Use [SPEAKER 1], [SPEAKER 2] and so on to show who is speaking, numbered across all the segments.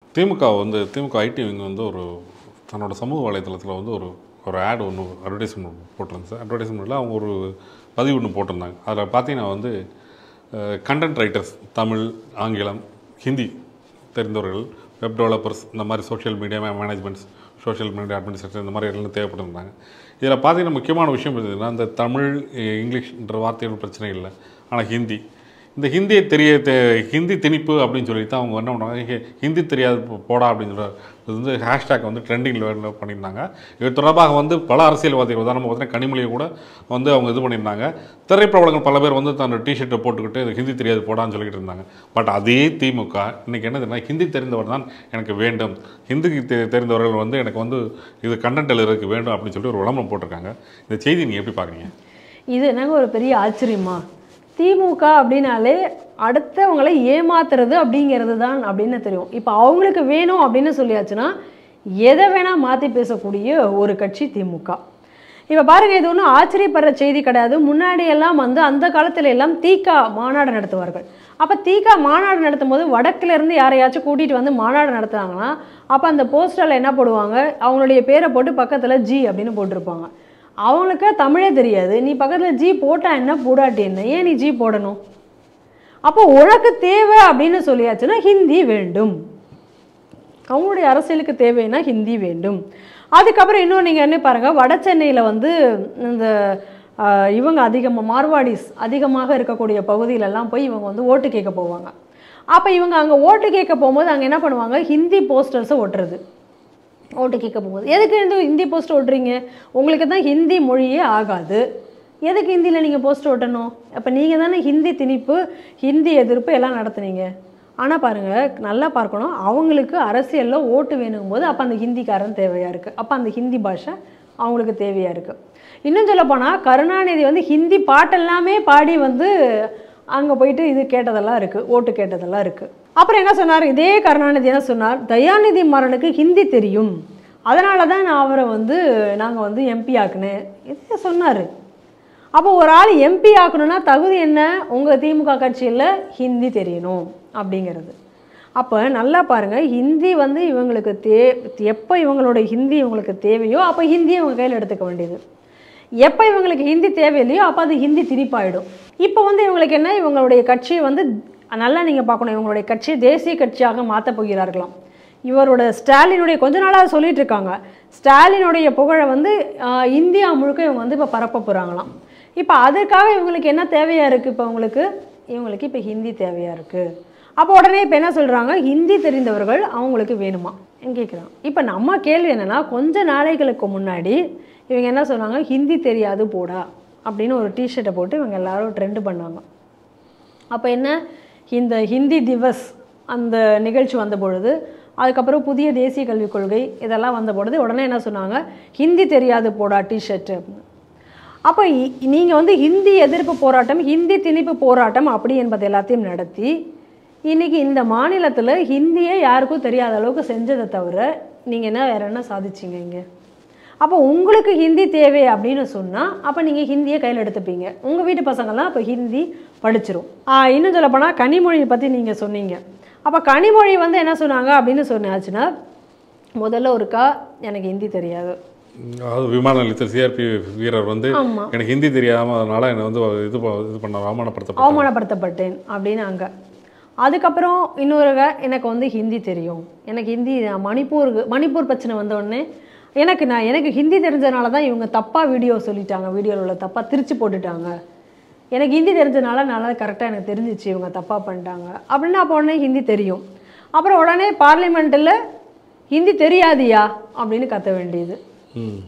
[SPEAKER 1] திமுக வந்து திமுக IT wing வந்து ஒரு தன்னோட சமூக வலைத்தளத்தில் வந்து ஒரு ஒரு ஆட் ஒன்று அட்வர்டைஸ்மெண்ட் போட்டிருந்துச்சு அட்வர்டைஸ்மெண்ட்டில் அவங்க ஒரு பதிவு ஒன்று போட்டிருந்தாங்க அதில் பார்த்தீங்கன்னா வந்து கண்டென்ட் ரைட்டர்ஸ் தமிழ் ஆங்கிலம் ஹிந்தி தெரிந்தவர்கள் வெப் டெவலப்பர்ஸ் இந்த மாதிரி social media managements social media administration இந்த மாதிரி எல்லாம் தேவைப்பட்டிருந்தாங்க இதில் பார்த்தீங்கன்னா முக்கியமான விஷயம் எதுன்னா இந்த தமிழ் இங்கிலீஷ்ன்ற வார்த்தைகள் பிரச்சனை இல்லை ஆனால் ஹிந்தி இந்த ஹிந்தியை தெரிய தெ ஹிந்தி திணிப்பு அப்படின்னு சொல்லி தான் அவங்க என்ன பண்ணுவாங்க ஹி- ஹிந்தி தெரியாது போ- போடா அப்படின்னு சொல்ற இது வந்து ஹேஷ்டேக் வந்து ட்ரெண்டிங்கில் பண்ணியிருந்தாங்க இது தொடர்பாக வந்து பல அரசியல்வாதிகள் உதாரணமாக பார்த்தீங்கன்னா கனிமொழியை கூட வந்து அவங்க இது பண்ணியிருந்தாங்க திரைப்பிரபலங்கள் பல பேர் வந்து தன்னோட டிஷர்ட்டை போட்டுக்கிட்டு இது ஹிந்தி தெரியாது போடான்னு சொல்லிட்டு இருந்தாங்க பட் அதே திமுக இன்னைக்கு என்னதுன்னா ஹிந்தி தெரிந்தவர் தான் எனக்கு வேண்டும் ஹிந்திக்கு தெ தெரிந்தவர்கள் வந்து எனக்கு வந்து இது கண்டென்ட் எழுதுறதுக்கு வேண்டும் அப்படின்னு சொல்லி ஒரு விளம்பரம் போட்டிருக்காங்க இந்த செய்தி நீங்கள் எப்படி பார்க்குறீங்க
[SPEAKER 2] இது என்னங்க ஒரு பெரிய ஆச்சரியமா திமுக அப்படின்னாலே அடுத்தவங்களை ஏமாத்துறது அப்படிங்கிறது தான் அப்படின்னு தெரியும் இப்போ அவங்களுக்கு வேணும் அப்படின்னு சொல்லியாச்சுன்னா எதை வேணால் மாற்றி பேசக்கூடிய ஒரு கட்சி திமுக இப்போ பாருங்க இது ஒன்றும் ஆச்சரியப்படுற செய்தி கிடையாது முன்னாடி எல்லாம் வந்து அந்த காலத்துல எல்லாம் தீகா மாநாடு நடத்துவார்கள் அப்போ தீகா மாநாடு நடத்தும் போது வடக்குல இருந்து யாரையாச்சும் கூட்டிகிட்டு வந்து மாநாடு நடத்துனாங்கன்னா அப்போ அந்த போஸ்டரில் என்ன போடுவாங்க அவங்களுடைய பேரை போட்டு பக்கத்தில் ஜி அப்படின்னு போட்டிருப்பாங்க அவங்களுக்கு தமிழே தெரியாது நீ பக்கத்தில் ஜி போட்டா என்ன போடாட்டி என்ன ஏன் நீ ஜி போடணும் அப்போ உனக்கு தேவை அப்படின்னு சொல்லியாச்சுன்னா ஹிந்தி வேண்டும் அவங்களுடைய அரசியலுக்கு தேவைன்னா ஹிந்தி வேண்டும் அதுக்கப்புறம் இன்னும் நீங்கள் என்ன பாருங்கள் வட சென்னையில் வந்து இந்த ஆஹ், இவங்க அதிகமாக மார்வாடிஸ் அதிகமாக இருக்கக்கூடிய பகுதியிலெல்லாம் போய் இவங்க வந்து ஓட்டு கேட்க போவாங்க அப்போ இவங்க அங்கே ஓட்டு கேட்க போகும்போது அங்கே என்ன பண்ணுவாங்க ஹிந்தி போஸ்டர்ஸை ஒட்டுறது ஓட்டு கேட்க போகும்போது எதுக்கு இந்த ஹிந்தி போஸ்ட் ஓட்டுறீங்க உங்களுக்கு தான் ஹிந்தி மொழியே ஆகாது எதுக்கு ஹிந்தியில் நீங்கள் போஸ்ட் ஓட்டணும் அப்போ நீங்கள் தானே ஹிந்தி திணிப்பு ஹிந்தி எதிர்ப்பு எல்லாம் நடத்துனீங்க ஆனால் பாருங்கள் நல்லா பார்க்கணும் அவங்களுக்கு அரசியலில் ஓட்டு வேணுங்கும் போது அப்போ அந்த ஹிந்திக்காரன் தேவையாக இருக்குது அப்போ அந்த ஹிந்தி பாஷை அவங்களுக்கு தேவையாக இருக்குது இன்னும் சொல்லப்போனால் கருணாநிதி வந்து ஹிந்தி பாட்டெல்லாமே பாடி வந்து அங்கே போயிட்டு இது கேட்டதெல்லாம் இருக்குது ஓட்டு கேட்டதெல்லாம் இருக்குது அப்புறம் என்ன சொன்னார் இதே கருணாநிதி என்ன சொன்னார் தயாநிதி மாறனுக்கு ஹிந்தி தெரியும் அதனால தான் நான் அவரை வந்து நாங்கள் வந்து எம்பி ஆக்குனேன் இதே சொன்னார் அப்போ ஒரு ஆள் எம்பி ஆக்கணும்னா தகுதி என்ன உங்கள் திமுக கட்சியில் ஹிந்தி தெரியணும் அப்படிங்கிறது அப்போ நல்லா பாருங்கள் ஹிந்தி வந்து இவங்களுக்கு தே எப்போ இவங்களோட ஹிந்தி இவங்களுக்கு தேவையோ அப்போ ஹிந்தியை இவங்க கையில் எடுத்துக்க வேண்டியது எப்போ இவங்களுக்கு ஹிந்தி தேவையில்லையோ அப்போ அது ஹிந்தி திணிப்பாயிடும் இப்போ வந்து இவங்களுக்கு என்ன இவங்களுடைய கட்சியை வந்து நல்லா நீங்கள் பார்க்கணும் இவங்களுடைய கட்சியை தேசிய கட்சியாக மாற்றப் போகிறார்களாம் இவரோட ஸ்டாலினுடைய கொஞ்ச நாளாக சொல்லிட்டு இருக்காங்க ஸ்டாலினுடைய புகழை வந்து ஆஹ், இந்தியா முழுக்க இவங்க வந்து இப்போ பரப்ப போகிறாங்களாம் இப்போ அதற்காக இவங்களுக்கு என்ன தேவையாக இருக்குது இப்போ இவங்களுக்கு இவங்களுக்கு இப்போ ஹிந்தி தேவையாக இருக்குது அப்போ உடனே இப்போ என்ன சொல்கிறாங்க ஹிந்தி தெரிந்தவர்கள் அவங்களுக்கு வேணுமா கேட்குறாங்க இப்போ நம்ம கேள்வி என்னென்னா கொஞ்ச நாளைகளுக்கு முன்னாடி இவங்க என்ன சொன்னாங்க ஹிந்தி தெரியாது போடா அப்படின்னு ஒரு டிஷர்ட்டை போட்டு இவங்க எல்லாரும் ட்ரெண்ட் பண்ணாங்க அப்போ என்ன இந்த ஹிந்தி திவஸ் அந்த நிகழ்ச்சி வந்த பொழுது அதுக்கப்புறம் புதிய தேசிய கல்விக் கொள்கை இதெல்லாம் வந்த பொழுது உடனே என்ன சொன்னாங்க ஹிந்தி தெரியாது போடா டிஷர்ட் அப்படின்னு அப்போ நீங்கள் வந்து ஹிந்தி எதிர்ப்பு போராட்டம் ஹிந்தி திணிப்பு போராட்டம் அப்படி என்பது எல்லாத்தையும் நடத்தி இன்னைக்கு இந்த மாநிலத்தில் ஹிந்தியே யாருக்கும் தெரியாத அளவுக்கு செஞ்சதை தவிர நீங்கள் என்ன வேற என்ன சாதிச்சீங்க இங்கே அப்போ உங்களுக்கு ஹிந்தி தேவை அப்படின்னு சொன்னால் அப்போ நீங்கள் ஹிந்தியை கையில் எடுத்துப்பீங்க உங்கள் வீட்டு பசங்கள்லாம் அப்போ ஹிந்தி படிச்சிரும் ஆ, இன்னும் சொல்லப்போனால் கனிமொழியை பற்றி நீங்கள் சொன்னீங்க அப்போ கனிமொழி வந்து என்ன சொன்னாங்க அப்படின்னு சொன்னாச்சுன்னா முதல்ல ஒருக்கா எனக்கு ஹிந்தி தெரியாது
[SPEAKER 1] அதாவது விமான நிலையத்தில் சிஆர்பி வீரர் வந்து
[SPEAKER 2] ஆமா.
[SPEAKER 1] எனக்கு ஹிந்தி தெரியாம அதனால என்னை வந்து இது ப- இது பண்ண அவமானப்படுத்தப்பட்டாங்க
[SPEAKER 2] அவமானப்படுத்தப்பட்டேன் அப்படின்னு அங்கே அதுக்கப்புறம் இன்னொரு க- எனக்கு வந்து ஹிந்தி தெரியும் எனக்கு ஹிந்தி நான் மணிப்பூருக்கு மணிப்பூர் பிரச்சனை வந்த உடனே எனக்கு நான் எனக்கு ஹிந்தி தெரிஞ்சனால தான் இவங்க தப்பாக வீடியோ சொல்லிட்டாங்க வீடியோவில் உள்ள தப்பாக திரிச்சு போட்டுட்டாங்க எனக்கு ஹிந்தி தெரிஞ்சனால நல்லா கரெக்டாக எனக்கு தெரிஞ்சிச்சு இவங்க தப்பாக பண்ணிட்டாங்க அப்படின்னு அப்போ உடனே ஹிந்தி தெரியும் அப்புறம் உடனே பார்லிமெண்ட்டில் ஹிந்தி தெரியாதியா அப்படின்னு கத்த வேண்டியது
[SPEAKER 1] ம்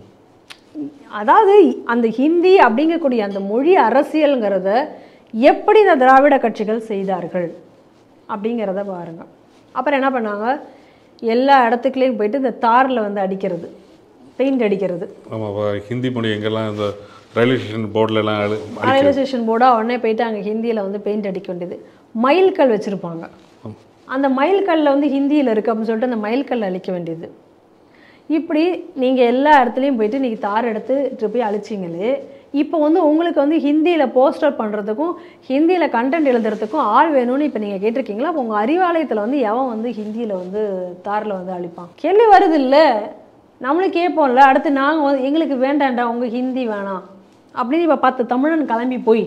[SPEAKER 2] அதாவது அந்த ஹிந்தி அப்படிங்கக்கூடிய அந்த மொழி அரசியலுங்கிறத எப்படி இந்த திராவிட கட்சிகள் செய்தார்கள் அப்படிங்கிறத பாருங்க அப்புறம் என்ன பண்ணாங்க எல்லா இடத்துக்குள்ளேயும் போயிட்டு இந்த தாரில் வந்து அடிக்கிறது பெயிண்ட் அடிக்கிறது
[SPEAKER 1] ஆமாம் இப்போ ஹிந்தி மொழி எங்கெல்லாம் இந்த ரயில்வே ஸ்டேஷன் போர்டில் எல்லாம் அழு-
[SPEAKER 2] ரயில்வே ஸ்டேஷன் போர்டாக உடனே போயிட்டு அங்கே ஹிந்தியில் வந்து பெயிண்ட் அடிக்க வேண்டியது மயில்கல் வச்சுருப்பாங்க அந்த மயில்கல்ல வந்து ஹிந்தியில் இருக்குது அப்படின்னு சொல்லிட்டு அந்த மயில்கல் அழிக்க வேண்டியது இப்படி நீங்கள் எல்லா இடத்துலையும் போயிட்டு நீங்கள் தார் எடுத்துட்டு போய் அழிச்சிங்களே இப்போ வந்து உங்களுக்கு வந்து ஹிந்தியில் போஸ்டர் பண்ணுறதுக்கும் ஹிந்தியில் கண்டென்ட் எழுதுறதுக்கும் ஆள் வேணும்னு இப்போ நீங்கள் கேட்டிருக்கீங்களா அப்போ உங்கள் அறிவாலயத்தில் வந்து எவன் வந்து ஹிந்தியில் வந்து தாரில் வந்து அழிப்பான் கேள்வி வருது இல்லை நம்மளும் கேட்போம்ல அடுத்து நாங்கள் வந்து எங்களுக்கு வேண்டாம்டா உங்கள் ஹிந்தி வேணாம் அப்படின்னு இப்போ பத்து தமிழன் கிளம்பி போய்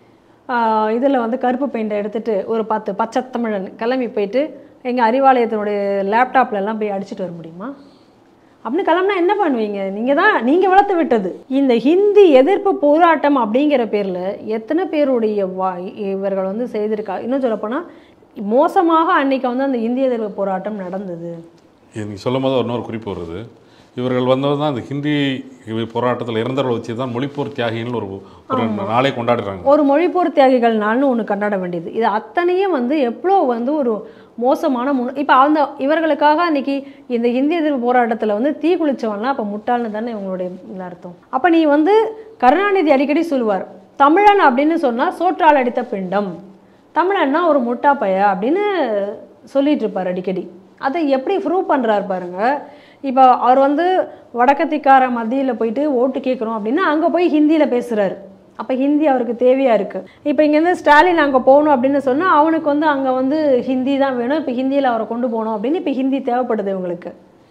[SPEAKER 2] இதில் வந்து கருப்பு பெயிண்டை எடுத்துட்டு ஒரு பத்து பச்சை தமிழன் கிளம்பி போயிட்டு எங்கள் அறிவாலயத்தினுடைய லேப்டாப்ல எல்லாம் போய் அடிச்சுட்டு வர முடியுமா அப்படின்னு கிளம்புனா என்ன பண்ணுவீங்க நீங்கள் தான் நீங்கள் வளர்த்து விட்டது இந்த ஹிந்தி எதிர்ப்பு போராட்டம் அப்படிங்கிற பேரில் எத்தனை பேருடைய வா இவர்கள் வந்து செய்திருக்கா இன்னும் சொல்லப்போனால் மோசமாக அன்னைக்கு வந்து அந்த இந்திய எதிர்ப்பு போராட்டம் நடந்தது
[SPEAKER 1] இது நீங்கள் சொல்லும் போது இன்னொரு குறிப்பு வருது இவர்கள் வந்தது தான் இந்த ஹிந்தி போராட்டத்தில் இறந்தவர்களை வச்சு தான் மொழிப்போர் தியாகிகள் ஒரு ஒரு நாளை கொண்டாடுறாங்க
[SPEAKER 2] ஒரு மொழிப்போர் தியாகிகள் நாள்னு ஒன்று கொண்டாட வேண்டியது இது அத்தனையும் வந்து எவ்வளோ வந்து ஒரு மோசமான முன் இப்போ அந்த இவர்களுக்காக அன்னைக்கு இந்த இந்திய எதிர்ப்பு போராட்டத்தில் வந்து தீ குளிச்சவன்லாம் அப்போ முட்டாள்னு தானே இவங்களுடைய இதுல அர்த்தம் அப்போ நீ வந்து கருணாநிதி அடிக்கடி சொல்லுவார் தமிழன் அப்படின்னு சொன்னால் சோற்றால் அடித்த பிண்டம் தமிழன்னா ஒரு முட்டா பைய அப்படின்னு சொல்லிட்டு இருப்பார் அடிக்கடி அதை எப்படி ப்ரூவ் பண்ணுறாரு பாருங்க இப்போ அவர் வந்து வடக்கத்திக்கார மத்தியில் போயிட்டு ஓட்டு கேட்குறோம் அப்படின்னா அங்கே போய் ஹிந்தியில் பேசுகிறாரு அப்போ ஹிந்தி அவருக்கு தேவையாக இருக்குது இப்போ இங்கேருந்து ஸ்டாலின் அங்கே போகணும் அப்படின்னு சொன்னால் அவனுக்கு வந்து அங்கே வந்து ஹிந்தி தான் வேணும் இப்போ ஹிந்தியில் அவரை கொண்டு போகணும் அப்படின்னு இப்போ ஹிந்தி தேவைப்படுது இவங்களுக்கு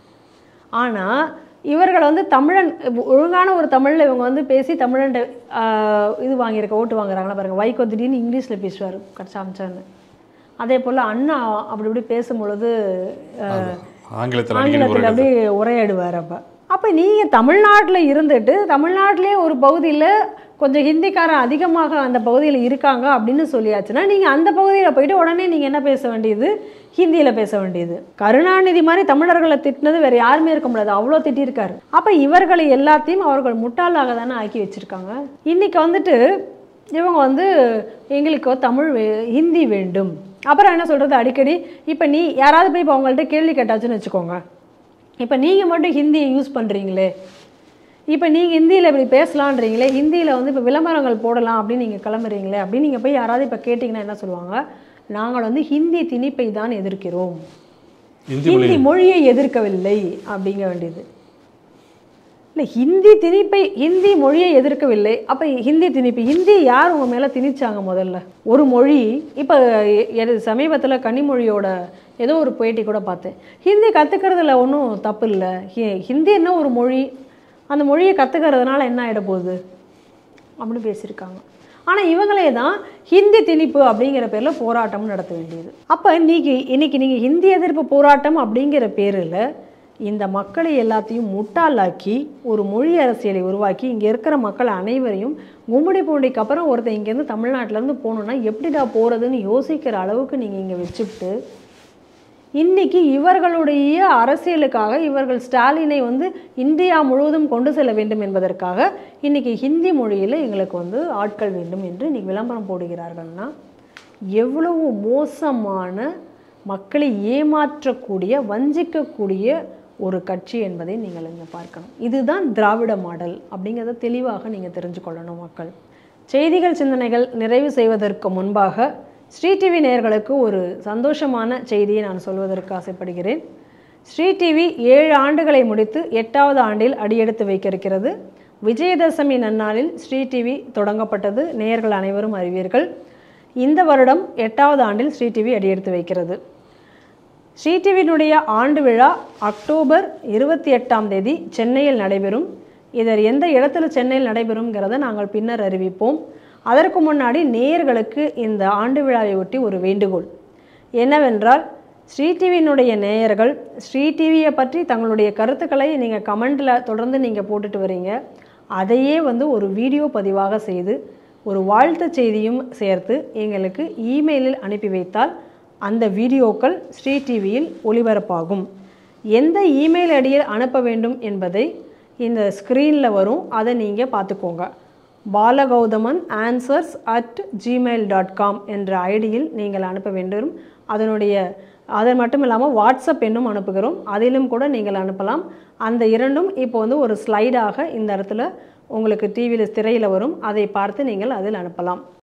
[SPEAKER 2] ஆனால் இவர்கள் வந்து தமிழன் ஒழுங்கான ஒரு தமிழில் இவங்க வந்து பேசி தமிழன் இது வாங்கியிருக்க ஓட்டு வாங்குறாங்களா பாருங்க வைகோ திடீர்னு இங்கிலீஷில் பேசுவார் கச்சாமிச்சான்னு அதே போல் அண்ணா அப்படி இப்படி பேசும் பொழுது அஹ்,
[SPEAKER 1] ஆங்கிலத்தில் அடிக்கடி
[SPEAKER 2] ஆங்கிலத்தில்
[SPEAKER 1] உரையாடுது.
[SPEAKER 2] அப்படியே உரையாடுவார் அப்போ அப்போ நீங்கள் தமிழ்நாட்டில் இருந்துட்டு தமிழ்நாட்டிலே ஒரு பகுதியில் கொஞ்சம் ஹிந்திக்காரன் அதிகமாக அந்த பகுதியில் இருக்காங்க அப்படின்னு சொல்லியாச்சுன்னா நீங்கள் அந்த பகுதியில் போயிட்டு உடனே நீங்கள் என்ன பேச வேண்டியது ஹிந்தியில் பேச வேண்டியது கருணாநிதி மாதிரி தமிழர்களை திட்டினது வேறு யாருமே இருக்க முடியாது அவ்வளோ திட்டியிருக்காரு அப்போ இவர்களை எல்லாத்தையும் அவர்கள் முட்டாளாக தானே ஆக்கி வச்சுருக்காங்க இன்னைக்கு வந்துட்டு இவங்க வந்து எங்களுக்கு தமிழ் வே- ஹிந்தி வேண்டும் அப்புறம் என்ன சொல்கிறது அடிக்கடி இப்போ நீ யாராவது போய் இப்போ அவங்கள்ட்ட கேள்வி கேட்டாச்சுன்னு வச்சுக்கோங்க இப்போ நீங்கள் மட்டும் ஹிந்தியை யூஸ் பண்ணுறீங்களே இப்போ நீங்கள் ஹிந்தியில் இப்படி பேசலான்றீங்களே ஹிந்தியில் வந்து இப்போ விளம்பரங்கள் போடலாம் அப்படின்னு நீங்கள் கிளம்புறீங்களே அப்படின்னு நீங்கள் போய் யாராவது இப்போ கேட்டிங்கன்னா என்ன சொல்லுவாங்க நாங்கள் வந்து ஹிந்தி திணிப்பை தான் எதிர்க்கிறோம்
[SPEAKER 1] ஹிந்தி மொழி
[SPEAKER 2] ஹிந்தி மொழியை எதிர்க்கவில்லை அப்படிங்க வேண்டியது இல்லை ஹிந்தி திணிப்பை ஹிந்தி மொழியை எதிர்க்கவில்லை அப்போ ஹிந்தி திணிப்பு ஹிந்தி யார் உங்கள் மேலே திணிச்சாங்க முதல்ல ஒரு மொழி இப்போ சமீபத்தில் கன்னிமொழியோட ஏதோ ஒரு பேட்டி கூட பார்த்தேன் ஹிந்தி கற்றுக்கிறதுல ஒன்றும் தப்பு இல்லை ஹி- ஹிந்தி என்ன ஒரு மொழி அந்த மொழியை கற்றுக்கிறதுனால என்ன ஆகிட போகுது அப்படின்னு பேசியிருக்காங்க ஆனால் இவங்களே தான் ஹிந்தி திணிப்பு அப்படிங்கிற பேரில் போராட்டம் நடத்த வேண்டியது அப்போ இன்னைக்கு இன்னைக்கு நீங்கள் ஹிந்தி எதிர்ப்பு போராட்டம் அப்படிங்கிற பேரில் இந்த மக்களை எல்லாத்தையும் முட்டாளாக்கி ஒரு மொழி அரசியலை உருவாக்கி இங்கே இருக்கிற மக்கள் அனைவரையும் கும்மிடி பூண்டிக்கு அப்புறம் ஒருத்தன் இங்கேருந்து தமிழ்நாட்டிலேருந்து போகணுன்னா எப்படிடா போகிறதுன்னு யோசிக்கிற அளவுக்கு நீங்கள் இங்கே வச்சுவிட்டு இன்னைக்கு இவர்களுடைய அரசியலுக்காக இவர்கள் ஸ்டாலினை வந்து இந்தியா முழுவதும் கொண்டு செல்ல வேண்டும் என்பதற்காக இன்னைக்கு ஹிந்தி மொழியில் எங்களுக்கு வந்து ஆட்கள் வேண்டும் என்று இன்னைக்கு விளம்பரம் போடுகிறார்கள்னா எவ்வளவு மோசமான மக்களை ஏமாற்றக்கூடிய வஞ்சிக்கக்கூடிய ஒரு கட்சி என்பதை நீங்கள் இங்கே பார்க்கணும் இதுதான் திராவிட மாடல் அப்படிங்கிறத தெளிவாக நீங்கள் தெரிஞ்சுக்கொள்ளணும் மக்கள் செய்திகள் சிந்தனைகள் நிறைவு செய்வதற்கு முன்பாக ஸ்ரீ டிவி நேயர்களுக்கு ஒரு சந்தோஷமான செய்தியை நான் சொல்வதற்கு ஆசைப்படுகிறேன் ஸ்ரீ டிவி ஏழு ஆண்டுகளை முடித்து எட்டாவது ஆண்டில் அடியெடுத்து வைக்க இருக்கிறது விஜயதசமி நன்னாளில் ஸ்ரீ டிவி தொடங்கப்பட்டது நேயர்கள் அனைவரும் அறிவீர்கள் இந்த வருடம் எட்டாவது ஆண்டில் ஸ்ரீ டிவி அடியெடுத்து வைக்கிறது ஸ்ரீ டிவியினுடைய ஆண்டு விழா அக்டோபர் இருபத்தி எட்டாம் தேதி சென்னையில் நடைபெறும் இதர் எந்த இடத்துல சென்னையில் நடைபெறும்ங்கிறத நாங்கள் பின்னர் அறிவிப்போம் அதற்கு முன்னாடி நேயர்களுக்கு இந்த ஆண்டு விழாவை ஒட்டி ஒரு வேண்டுகோள் என்னவென்றால் ஸ்ரீ டிவியினுடைய நேயர்கள் ஸ்ரீ டிவியை பற்றி தங்களுடைய கருத்துக்களை நீங்கள் கமெண்டில் தொடர்ந்து நீங்கள் போட்டுட்டு வரீங்க அதையே வந்து ஒரு வீடியோ பதிவாக செய்து ஒரு வாழ்த்து செய்தியும் சேர்த்து எங்களுக்கு இமெயிலில் அனுப்பி வைத்தால் அந்த வீடியோக்கள் ஸ்ரீ டிவியில் ஒளிபரப்பாகும் எந்த இமெயில் ஐடியில் அனுப்ப வேண்டும் என்பதை இந்த ஸ்க்ரீனில் வரும் அதை நீங்கள் பார்த்துக்கோங்க Balagautaman answers at Gmail dot com என்ற ஐடியில் நீங்கள் அனுப்ப வேண்டும் அதனுடைய அது மட்டும் இல்லாமல் வாட்ஸ்அப் எண்ணும் அனுப்புகிறோம் அதிலும் கூட நீங்கள் அனுப்பலாம் அந்த இரண்டும் இப்போ வந்து ஒரு ஸ்லைடாக இந்த இடத்துல உங்களுக்கு டிவியில் திரையில் வரும் அதை பார்த்து நீங்கள் அதில் அனுப்பலாம்